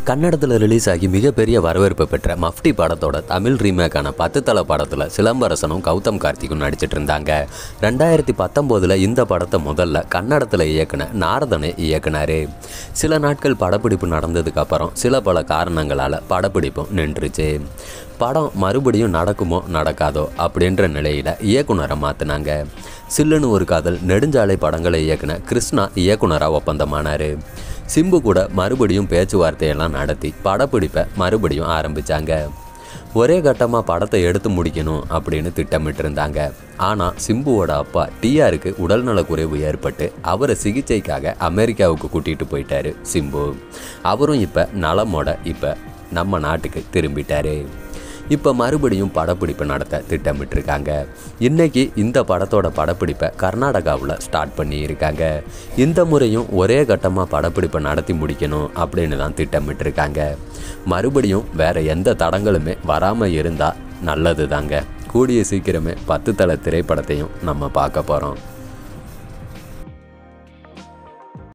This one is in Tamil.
கன்னடத்தில் ரிலீஸ் ஆகி மிகப்பெரிய வரவேற்பு பெற்ற மஃப்டி படத்தோட தமிழ் ரீமேக்கான பத்து தலை படத்தில் சிலம்பரசனும் கௌதம் கார்த்திக்கும் நடிச்சிட்டு இருந்தாங்க ரெண்டாயிரத்தி பத்தொம்போதில் இந்த படத்தை முதல்ல கன்னடத்தில் இயக்குன நாரதனை இயக்குனாரு சில நாட்கள் படப்பிடிப்பு நடந்ததுக்கு அப்புறம் சில பல காரணங்களால் படப்பிடிப்பும் நின்றுச்சு படம் மறுபடியும் நடக்குமோ நடக்காதோ அப்படின்ற நிலையில் இயக்குனரை மாற்றினாங்க சில்லுன்னு ஒரு காதல் நெடுஞ்சாலை படங்களை இயக்குன கிருஷ்ணா இயக்குனராக ஒப்பந்தமானார் சிம்பு கூட மறுபடியும் பேச்சுவார்த்தையெல்லாம் நடத்தி படப்பிடிப்பை மறுபடியும் ஆரம்பித்தாங்க ஒரே கட்டமாக படத்தை எடுத்து முடிக்கணும் அப்படின்னு திட்டமிட்டிருந்தாங்க ஆனால் சிம்புவோட அப்பா டிஆருக்கு உடல்நலக்குறைவு ஏற்பட்டு அவரை சிகிச்சைக்காக அமெரிக்காவுக்கு கூட்டிகிட்டு போயிட்டாரு சிம்பு அவரும் இப்போ நலமோட இப்போ நம்ம நாட்டுக்கு திரும்பிட்டாரு இப்போ மறுபடியும் படப்பிடிப்பு நடத்த திட்டமிட்டிருக்காங்க இன்னைக்கு இந்த படத்தோட படப்பிடிப்பை கர்நாடகாவில் ஸ்டார்ட் பண்ணியிருக்காங்க இந்த முறையும் ஒரே கட்டமாக படப்பிடிப்பை நடத்தி முடிக்கணும் அப்படின்னு தான் திட்டமிட்டிருக்காங்க மறுபடியும் வேற எந்த தடங்களுமே வராமல் இருந்தால் நல்லது தாங்க கூடிய சீக்கிரமே பத்து தலை திரைப்படத்தையும் நம்ம பார்க்க போகிறோம்